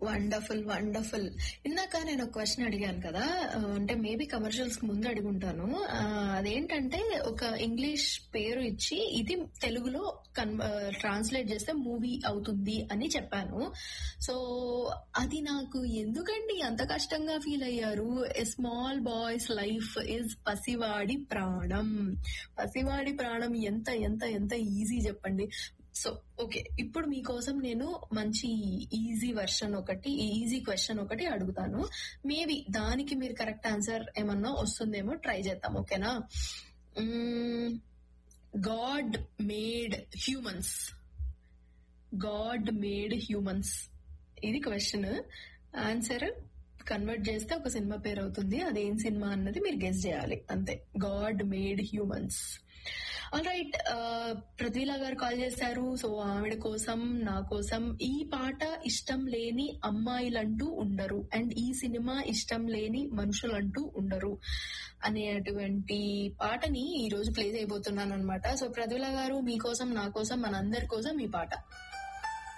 wonderful wonderful ఇందాక నేను ఒక క్వశ్చన్ అడిగాను కదా ఆ, అంటే మేబీ కమర్షియల్స్ కి ముందు అడిగి ఉంటాను ఆ, అదేంటంటే ఒక ఇంగ్లీష్ పేరు ఇచ్చి ఇది తెలుగులో ట్రాన్స్లేట్ చేస్తే మూవీ అవుతుంది అని చెప్పాను సో అది నాకు ఎందుకండి అంత కష్టంగా ఫీల్ అయ్యారు a small boy's life is పసివాడి ప్రాణం పసివాడి ప్రాణం ఎంత ఎంత ఎంత ఈజీ చెప్పండి సో ఓకే ఇప్పుడు మీకోసం నేను మంచి ఈజీ వర్షన్ ఒకటి ఈజీ క్వశ్చన్ ఒకటి అడుగుతాను మేబీ దానికి మీరు కరెక్ట్ ఆన్సర్ ఏమన్నా వస్తుందేమో ట్రై చేద్దాం ఓకేనా god made humans god made humans ఇది క్వశ్చన్ ఆన్సర్ కన్వర్ట్ చేస్తే ఒక సినిమా పేరు అవుతుంది అదేం సినిమా అన్నది మీరు గెస్ చేయాలి అంతే god made humans all right పృథ్వీలా గారు కాల్ చేశారు సో ఆవిడ కోసం నా కోసం ఈ పాట ఇష్టం లేని అమ్మాయిలంటూ ఉండరు అండ్ ఈ సినిమా ఇష్టం లేని మనుషులంటూ ఉండరు అనేటువంటి పాటని ఈ రోజు ప్లే చేయబోతున్నాను అనమాట సో పృథ్వీలా గారు మీకోసం నా కోసం మనందరి కోసం ఈ పాట